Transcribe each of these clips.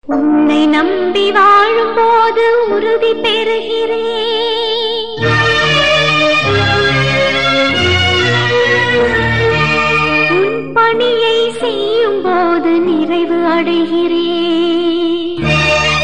உன்னை நம்பி வாழும்போது உறுதி பெறுகிறேன் உன் பணியை செய்யும் போது நிறைவு அடைகிறேன்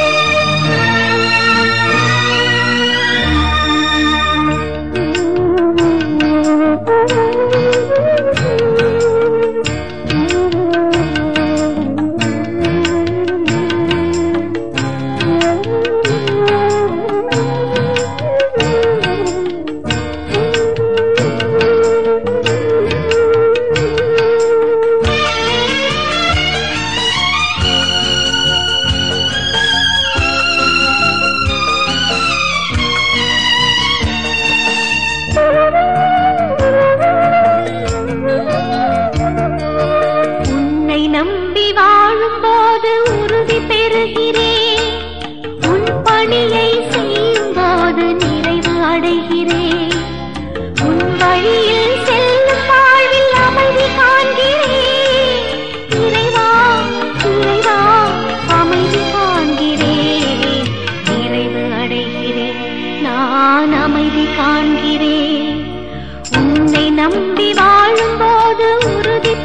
உன்னை நம்பி வாழும்போது உறுதி பெறுகிறேன் உன் பணியை செய்யும் போது நிறைவு அடைகிறேன் உன் வழியில் செல்லும் வாழ்வில் அமைதி காண்கிறேன் இறைவா இறைவா அமைதி காண்கிறேன் நிறைவு அடைகிறேன் நான் அமைதி காண்கிறேன் உன்னை நம்பி வாழும்போது உறுதி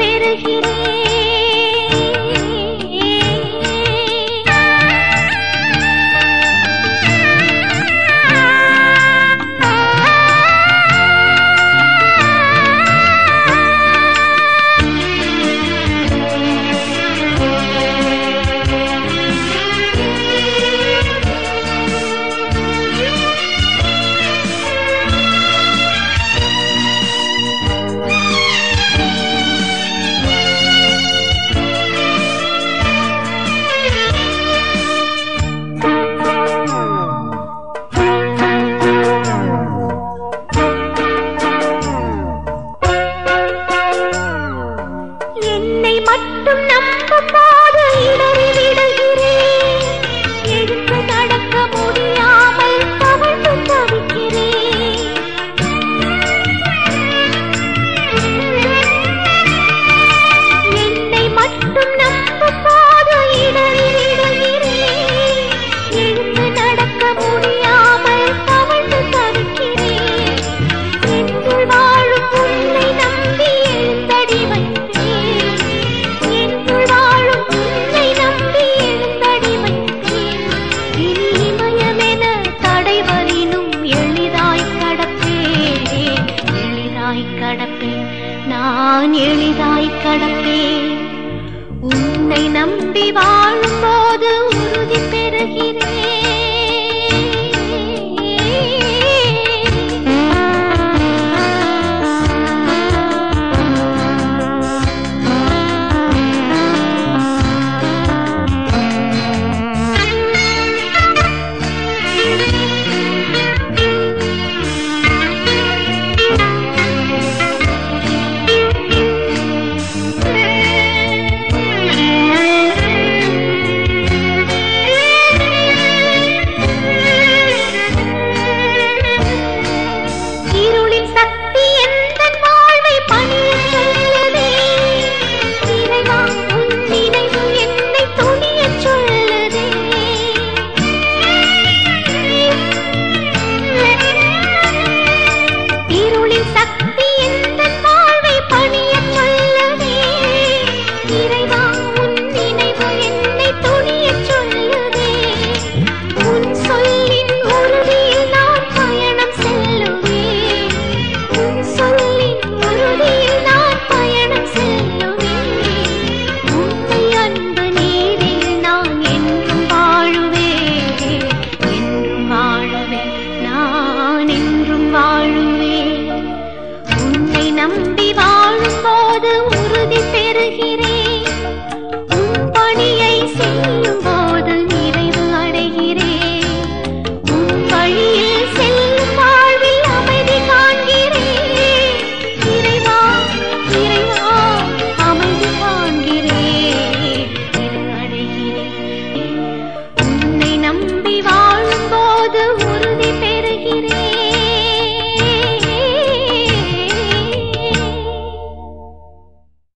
என்னை மட்டும் நம்பும் போது இடறி விடுகிறேன் எடுத்து நடக்க முடியாமல் கவிழ்ந்து தவிக்கிறேன் என்னை மட்டும் நம்பும் போது இடறி விடுகிறேன் எழுந்து நடக்க முடியாமல் கவிழ்ந்து தவிக்கிறேன் என்னுள் வாழும் உன்னை நம்பி எழுந்தடி வைத்தேன் என்னுள் வாழும் உன்னை நம்பி எழுந்தடி வைத்தேன் இனி இமயமென தடைவரினும் எளிதாய் கடப்பேன் எளிதாய் கடப்பேன் நான் எளிதாய் கடப்பேன் உன்னை நம்பி வாழும்